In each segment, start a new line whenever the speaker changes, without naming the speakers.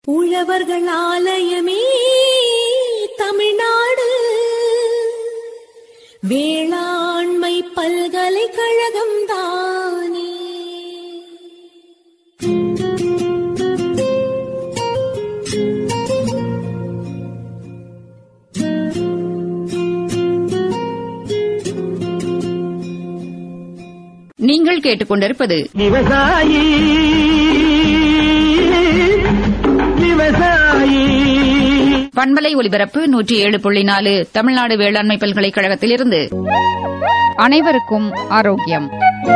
உழவர்கள் ஆலயமே தமிழ்நாடு வேளாண்மை பல்கலைக்கழகம் தானே
நீங்கள் கேட்டுக்கொண்டிருப்பது
விவசாயி விவசாயி
பண்பலை ஒலிபரப்பு நூற்றி ஏழு புள்ளி நாலு தமிழ்நாடு வேளாண்மை பல்கலைக்கழகத்திலிருந்து அனைவருக்கும் ஆரோக்கியம்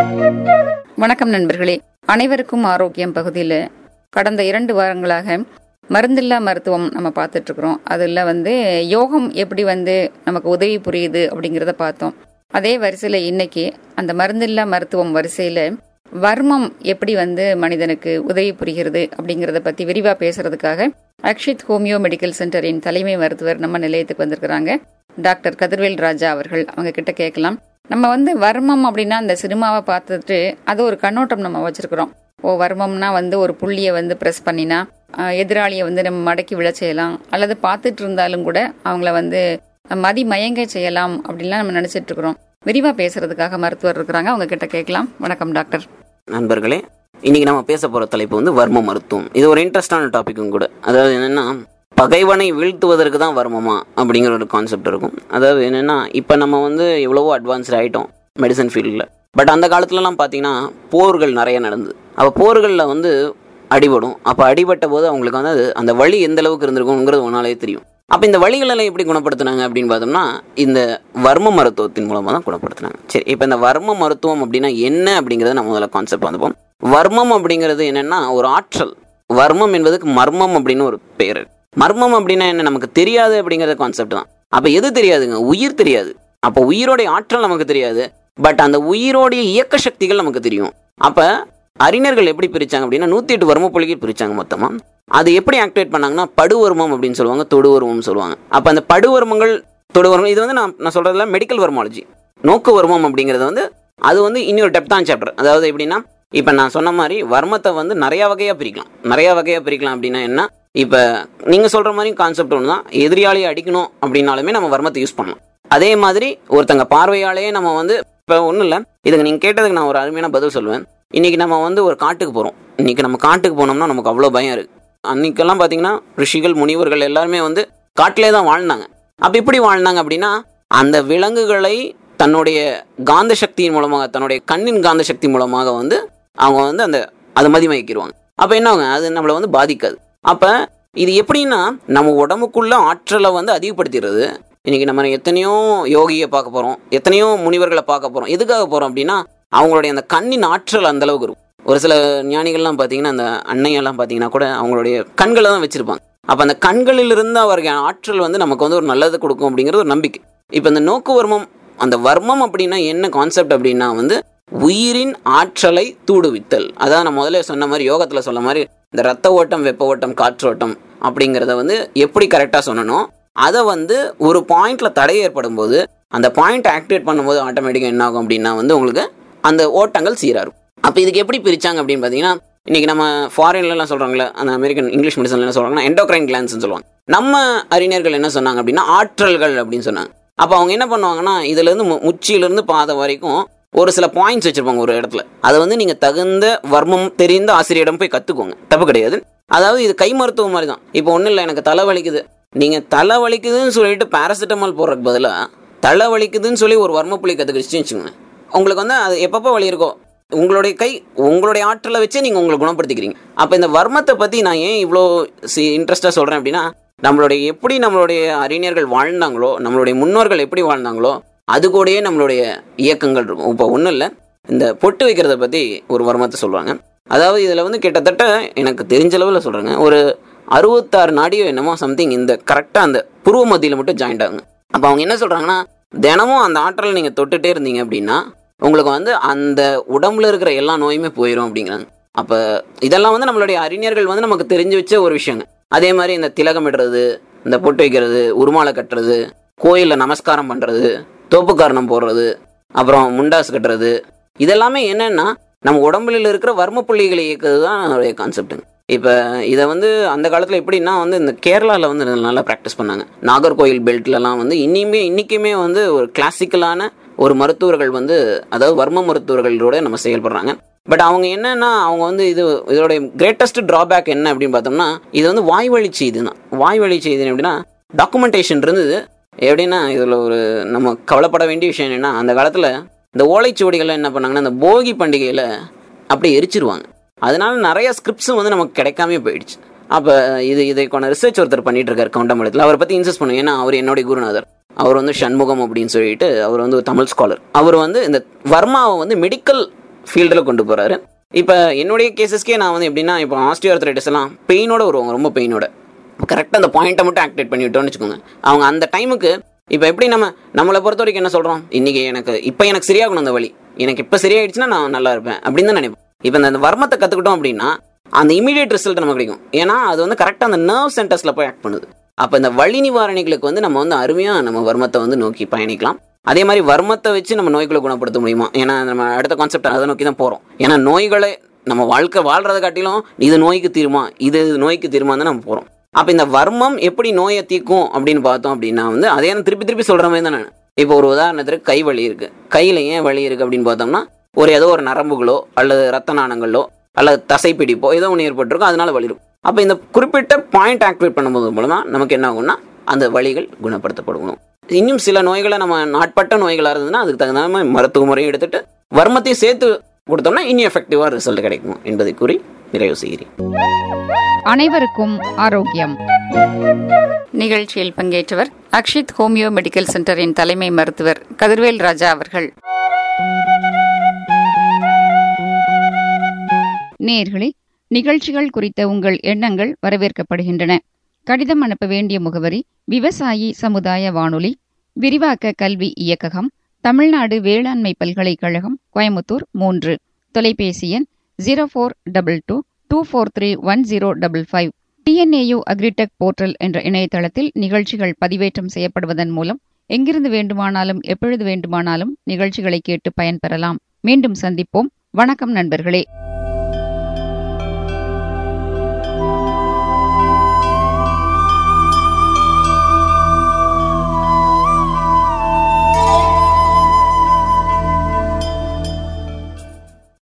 வணக்கம் நண்பர்களே அனைவருக்கும் ஆரோக்கியம் பகுதியில் கடந்த இரண்டு வாரங்களாக மருந்தில்லா மருத்துவம் நம்ம பார்த்துட்டு இருக்கிறோம் அதில் வந்து யோகம் எப்படி வந்து நமக்கு உதவி புரியுது அப்படிங்கிறத பார்த்தோம் அதே வரிசையில் இன்னைக்கு அந்த மருந்தில்லா மருத்துவம் வரிசையில் வர்மம் எப்படி வந்து மனிதனுக்கு உதவி புரிகிறது அப்படிங்கிறத பற்றி விரிவாக பேசுறதுக்காக அக்ஷித் ஹோமியோ மெடிக்கல் சென்டரின் தலைமை மருத்துவர் நம்ம நிலையத்துக்கு வந்திருக்கிறாங்க டாக்டர் கதிர்வேல் ராஜா அவர்கள் அவங்க கிட்ட கேட்கலாம் நம்ம வந்து வர்மம் அப்படின்னா அந்த சினிமாவை பார்த்துட்டு அது ஒரு கண்ணோட்டம் நம்ம வச்சிருக்கிறோம் ஓ வர்மம்னா வந்து ஒரு புள்ளியை வந்து ப்ரெஸ் பண்ணினா ஆஹ், எதிராளியை வந்து நம்ம மடக்கி விழ செய்யலாம் அல்லது பார்த்துட்டு இருந்தாலும் கூட அவங்கள வந்து மதி மயங்க செய்யலாம் அப்படின்லாம் நம்ம நினைச்சிட்டு இருக்கிறோம் விரிவா பேசுறதுக்காக மருத்துவர் இருக்கிறாங்க அவங்க கிட்ட கேட்கலாம் வணக்கம் டாக்டர்
நண்பர்களே இன்னைக்கு நம்ம பேச போற தலைப்பு வந்து வர்ம மருத்துவம் இது ஒரு இன்ட்ரெஸ்டான டாபிக்கும் கூட அதாவது என்னன்னா பகைவனை வீழ்த்துவதற்கு தான் வர்மமா அப்படிங்கிற ஒரு கான்செப்ட் இருக்கும் அதாவது என்னன்னா இப்போ நம்ம வந்து எவ்வளவோ அட்வான்ஸ்ட் ஆயிட்டோம் மெடிசன் ஃபீல்டில் பட் அந்த காலத்துலலாம் பார்த்தீங்கன்னா போர்கள் நிறைய நடந்தது அப்போ போர்களில் வந்து அடிபடும் அப்போ அடிபட்ட போது அவங்களுக்கு வந்து அது அந்த வலி எந்த அளவுக்கு இருந்திருக்குங்கிறது ஒன்னாலே தெரியும் அப்போ இந்த வலிகளெல்லாம் எப்படி குணப்படுத்துனாங்க அப்படின்னு பார்த்தோம்னா இந்த வர்ம மருத்துவத்தின் மூலமாக தான் குணப்படுத்துனாங்க சரி இப்போ இந்த வர்ம மருத்துவம் அப்படின்னா என்ன அப்படிங்கிறத நம்ம முதல்ல கான்செப்ட் வந்துப்போம் வர்மம் அப்படிங்கிறது என்னன்னா ஒரு ஆற்றல் வர்மம் என்பதுக்கு மர்மம் அப்படின்னு ஒரு பேர் மர்மம் அப்படின்னா என்ன நமக்கு தெரியாது அப்படிங்கிற கான்செப்ட் தான் அப்போ எது தெரியாதுங்க உயிர் தெரியாது அப்போ உயிரோடைய ஆற்றல் நமக்கு தெரியாது பட் அந்த உயிரோடைய இயக்க சக்திகள் நமக்கு தெரியும் அப்போ அறிஞர்கள் எப்படி பிரிச்சாங்க அப்படின்னா நூற்றி எட்டு வர்ம புள்ளிகள் பிரிச்சாங்க மொத்தமாக அது எப்படி ஆக்டிவேட் பண்ணாங்கன்னா படுவர்மம் அப்படின்னு சொல்லுவாங்க தொடுவர்மம் சொல்லுவாங்க அப்போ அந்த படுவர்மங்கள் தொடுவர்மம் இது வந்து நான் நான் சொல்கிறதுல மெடிக்கல் வர்மாலஜி நோக்கு வர்மம் அப்படிங்கிறது வந்து அது வந்து இன்னொரு டெப்தான் சாப்டர் அதாவது எப்படின்னா இப்போ நான் சொன்ன மாதிரி வர்மத்தை வந்து நிறையா வகையாக பிரிக்கலாம் நிறையா வகையாக பிரிக்கலாம் அப்படின்னா என்ன இப்போ நீங்கள் சொல்கிற மாதிரி கான்செப்ட் ஒன்று தான் எதிரியாளியை அடிக்கணும் அப்படின்னாலுமே நம்ம வர்மத்தை யூஸ் பண்ணலாம் அதே மாதிரி ஒருத்தங்க பார்வையாலேயே நம்ம வந்து இப்போ ஒன்றும் இல்லை இதுக்கு நீங்கள் கேட்டதுக்கு நான் ஒரு அருமையான பதில் சொல்லுவேன் இன்னைக்கு நம்ம வந்து ஒரு காட்டுக்கு போகிறோம் இன்னைக்கு நம்ம காட்டுக்கு போனோம்னா நமக்கு அவ்வளோ பயம் இருக்கு அன்னைக்கெல்லாம் பார்த்தீங்கன்னா ரிஷிகள் முனிவர்கள் எல்லாருமே வந்து காட்டிலே தான் வாழ்ந்தாங்க அப்போ எப்படி வாழ்ந்தாங்க அப்படின்னா அந்த விலங்குகளை தன்னுடைய காந்த சக்தியின் மூலமாக தன்னுடைய கண்ணின் காந்த சக்தி மூலமாக வந்து அவங்க வந்து அந்த அதை மதிமயக்கிடுவாங்க அப்போ என்ன ஆகும் அது நம்மளை வந்து பாதிக்காது அப்போ இது எப்படின்னா நம்ம உடம்புக்குள்ள ஆற்றலை வந்து அதிகப்படுத்திடுறது இன்னைக்கு நம்ம எத்தனையோ யோகியை பார்க்க போகிறோம் எத்தனையோ முனிவர்களை பார்க்க போகிறோம் எதுக்காக போகிறோம் அப்படின்னா அவங்களுடைய அந்த கண்ணின் ஆற்றல் அந்த அளவுக்கு இருக்கும் ஒரு சில ஞானிகள்லாம் பார்த்தீங்கன்னா அந்த அன்னையெல்லாம் பார்த்தீங்கன்னா கூட அவங்களுடைய கண்களை தான் வச்சிருப்பாங்க அப்போ அந்த கண்களிலிருந்து அவருக்கு ஆற்றல் வந்து நமக்கு வந்து ஒரு நல்லது கொடுக்கும் அப்படிங்கிறது ஒரு நம்பிக்கை இப்போ இந்த நோக்கு வர்மம் அந்த வர்மம் அப்படின்னா என்ன கான்செப்ட் அப்படின்னா வந்து உயிரின் ஆற்றலை தூடுவித்தல் அதான் நான் முதல்ல சொன்ன மாதிரி யோகத்தில் சொன்ன மாதிரி இந்த ரத்த ஓட்டம் வெப்ப ஓட்டம் காற்றோட்டம் அப்படிங்கிறத வந்து எப்படி கரெக்டாக சொல்லணும் அதை வந்து ஒரு பாயிண்ட்ல தடை ஏற்படும் போது அந்த பாயிண்ட் ஆக்டிவேட் பண்ணும்போது ஆட்டோமேட்டிக்காக என்ன ஆகும் அப்படின்னா வந்து உங்களுக்கு அந்த ஓட்டங்கள் சீராக இருக்கும் அப்போ இதுக்கு எப்படி பிரிச்சாங்க அப்படின்னு பார்த்தீங்கன்னா இன்னைக்கு நம்ம ஃபாரின்லலாம் சொல்கிறாங்களே அந்த அமெரிக்கன் இங்கிலீஷ் மெடிசன்ல என்ன சொல்கிறாங்கன்னா எண்டோக்ரைன் கிளான்ஸ்னு சொல்லுவாங்க நம்ம அறிஞர்கள் என்ன சொன்னாங்க அப்படின்னா ஆற்றல்கள் அப்படின்னு சொன்னாங்க அப்போ அவங்க என்ன பண்ணுவாங்கன்னா இதுலேருந்து மு முச்சியிலேருந்து பாதை வரைக்கும் ஒரு சில பாயிண்ட்ஸ் வச்சிருப்பாங்க ஒரு இடத்துல அதை வந்து நீங்கள் தகுந்த வர்மம் தெரிந்த ஆசிரியரிடம் போய் கற்றுக்கோங்க தப்பு கிடையாது அதாவது இது கை மருத்துவம் மாதிரி தான் இப்போ ஒன்றும் இல்லை எனக்கு தலை வலிக்குது நீங்கள் தலை வலிக்குதுன்னு சொல்லிட்டு பேராசிட்டமால் போடுறதுக்கு பதிலாக தலை வலிக்குதுன்னு சொல்லி ஒரு வர்மப்புள்ளி கற்றுக்கிடுச்சுன்னு வச்சுக்கோங்க உங்களுக்கு வந்து அது எப்பப்போ வலி இருக்கோ உங்களுடைய கை உங்களுடைய ஆற்றலை வச்சே நீங்கள் உங்களை குணப்படுத்திக்கிறீங்க அப்போ இந்த வர்மத்தை பற்றி நான் ஏன் இவ்வளோ சி இன்ட்ரெஸ்ட்டாக சொல்கிறேன் அப்படின்னா நம்மளுடைய எப்படி நம்மளுடைய அறிஞர்கள் வாழ்ந்தாங்களோ நம்மளுடைய முன்னோர்கள் எப்படி வாழ்ந்தாங்களோ அது கூடயே நம்மளுடைய இயக்கங்கள் இருக்கும் இப்போ ஒன்றும் இல்லை இந்த பொட்டு வைக்கிறத பற்றி ஒரு வர்மத்தை சொல்லுவாங்க அதாவது இதில் வந்து கிட்டத்தட்ட எனக்கு தெரிஞ்ச அளவில் சொல்கிறேங்க ஒரு அறுபத்தாறு நாடியோ என்னமோ சம்திங் இந்த கரெக்டாக அந்த புருவ மத்தியில் மட்டும் ஜாயிண்ட் ஆகுங்க அப்போ அவங்க என்ன சொல்கிறாங்கன்னா தினமும் அந்த ஆற்றலை நீங்கள் தொட்டுட்டே இருந்தீங்க அப்படின்னா உங்களுக்கு வந்து அந்த உடம்புல இருக்கிற எல்லா நோயுமே போயிடும் அப்படிங்கிறாங்க அப்போ இதெல்லாம் வந்து நம்மளுடைய அறிஞர்கள் வந்து நமக்கு தெரிஞ்சு வச்ச ஒரு விஷயங்க அதே மாதிரி இந்த திலகமிடுறது இந்த பொட்டு வைக்கிறது உருமாலை கட்டுறது கோயிலில் நமஸ்காரம் பண்ணுறது தோப்பு காரணம் போடுறது அப்புறம் முண்டாஸ் கட்டுறது இதெல்லாமே என்னன்னா நம்ம உடம்புல இருக்கிற வர்ம புள்ளிகளை இயக்குறது தான் அதனுடைய கான்செப்ட்டுங்க இப்போ இதை வந்து அந்த காலத்தில் எப்படின்னா வந்து இந்த கேரளாவில் வந்து இதை நல்லா ப்ராக்டிஸ் பண்ணாங்க நாகர்கோயில் பெல்ட்லலாம் வந்து இன்னியுமே இன்றைக்குமே வந்து ஒரு கிளாசிக்கலான ஒரு மருத்துவர்கள் வந்து அதாவது வர்ம மருத்துவர்களோட நம்ம செயல்படுறாங்க பட் அவங்க என்னன்னா அவங்க வந்து இது இதோட கிரேட்டஸ்ட் ட்ராபேக் என்ன அப்படின்னு பார்த்தோம்னா இது வந்து வாய்வழி செய்தி தான் வாய்வழி செய்தி எப்படின்னா டாக்குமெண்டேஷன் இருந்தது எப்படின்னா இதில் ஒரு நம்ம கவலைப்பட வேண்டிய விஷயம் என்னென்னா அந்த காலத்தில் இந்த ஓலைச்சுவடிகள்லாம் என்ன பண்ணாங்கன்னா இந்த போகி பண்டிகையில் அப்படியே எரிச்சிருவாங்க அதனால நிறைய ஸ்கிரிப்ட்ஸும் வந்து நமக்கு கிடைக்காமே போயிடுச்சு அப்போ இது இதைக்கான ரிசர்ச் ஒருத்தர் பண்ணிட்டு இருக்காரு கவுண்டமலத்தில் அவரை பற்றி இன்சஸ்ட் பண்ணுங்க ஏன்னா அவர் என்னுடைய குருநாதர் அவர் வந்து சண்முகம் அப்படின்னு சொல்லிட்டு அவர் வந்து ஒரு தமிழ் ஸ்காலர் அவர் வந்து இந்த வர்மாவை வந்து மெடிக்கல் ஃபீல்டில் கொண்டு போகிறாரு இப்போ என்னுடைய கேசஸ்க்கே நான் வந்து எப்படின்னா இப்போ ஆஸ்டியோஆர்த்ரைட்டிஸ் எல்லாம் பெயினோட வருவாங்க ரொம்ப பெயினோட கரெக்டாக அந்த பாயிண்ட்டை மட்டும் ஆக்டிவேட் பண்ணி விட்டோம்னு வச்சுக்கோங்க அவங்க அந்த டைமுக்கு இப்போ எப்படி நம்ம நம்மளை பொறுத்த வரைக்கும் என்ன சொல்கிறோம் இன்றைக்கி எனக்கு இப்போ எனக்கு சரியாகணும் அந்த வழி எனக்கு இப்போ சரியாயிடுச்சுன்னா நான் நல்லா இருப்பேன் அப்படின்னு தான் நினைப்பேன் இப்போ இந்த இந்த வர்மத்தை கற்றுக்கிட்டோம் அப்படின்னா அந்த இமீடியட் ரிசல்ட் நமக்கு கிடைக்கும் ஏன்னா அது வந்து கரெக்டாக அந்த நர்வ் சென்டர்ஸில் போய் ஆக்ட் பண்ணுது அப்போ இந்த வலி நிவாரணிகளுக்கு வந்து நம்ம வந்து அருமையாக நம்ம வர்மத்தை வந்து நோக்கி பயணிக்கலாம் அதே மாதிரி வர்மத்தை வச்சு நம்ம நோய்களை குணப்படுத்த முடியுமா ஏன்னா நம்ம அடுத்த கான்செப்ட் அதை நோக்கி தான் போகிறோம் ஏன்னா நோய்களை நம்ம வாழ்க்கை வாழ்றதை காட்டிலும் இது நோய்க்கு தீருமா இது நோய்க்கு தீருமா தான் நம்ம போகிறோம் அப்போ இந்த வர்மம் எப்படி நோயை தீக்கும் அப்படின்னு பார்த்தோம் அப்படின்னா வந்து அதே நான் திருப்பி திருப்பி சொல்கிற மாதிரி தான் நான் இப்போ ஒரு உதாரணத்துக்கு கை வலி இருக்குது கையில் ஏன் வலி இருக்குது அப்படின்னு பார்த்தோம்னா ஒரு ஏதோ ஒரு நரம்புகளோ அல்லது ரத்த நாணங்களோ அல்லது தசைப்பிடிப்போ ஏதோ ஒன்று ஏற்பட்டிருக்கும் அதனால வலி இருக்கும் அப்போ இந்த குறிப்பிட்ட பாயிண்ட் ஆக்டிவேட் பண்ணும்போது மூலமாக நமக்கு என்ன ஆகும்னா அந்த வலிகள் குணப்படுத்தப்படும் இன்னும் சில நோய்களை நம்ம நாட்பட்ட நோய்களாக இருந்ததுன்னா அதுக்கு தகுந்த மாதிரி மருத்துவ முறையும் எடுத்துட்டு வர்மத்தையும் சேர்த்து கொடுத்தோம்னா இன்னும் எஃபெக்டிவாக ரிசல்ட் கிடைக்கும் என்பதை கூறி நிறைவு செய்கிறேன்
அனைவருக்கும் ஆரோக்கியம் நிகழ்ச்சியில் பங்கேற்றவர் அக்ஷித் ஹோமியோ மெடிக்கல் சென்டரின் தலைமை மருத்துவர் கதிர்வேல் ராஜா அவர்கள் நேர்களே நிகழ்ச்சிகள் குறித்த உங்கள் எண்ணங்கள் வரவேற்கப்படுகின்றன கடிதம் அனுப்ப வேண்டிய முகவரி விவசாயி சமுதாய வானொலி விரிவாக்க கல்வி இயக்ககம் தமிழ்நாடு வேளாண்மை பல்கலைக்கழகம் கோயமுத்தூர் மூன்று தொலைபேசி எண் zero four double two two four three one zero double five TNAU agritech portal என்ற இணையதளத்தில் நிகழ்ச்சிகள் பதிவேற்றம் செய்யப்படுவதன் மூலம் எங்கிருந்து வேண்டுமானாலும் எப்பொழுது வேண்டுமானாலும் நிகழ்ச்சிகளை கேட்டு பயன்பெறலாம் மீண்டும் சந்திப்போம் வணக்கம் நண்பர்களே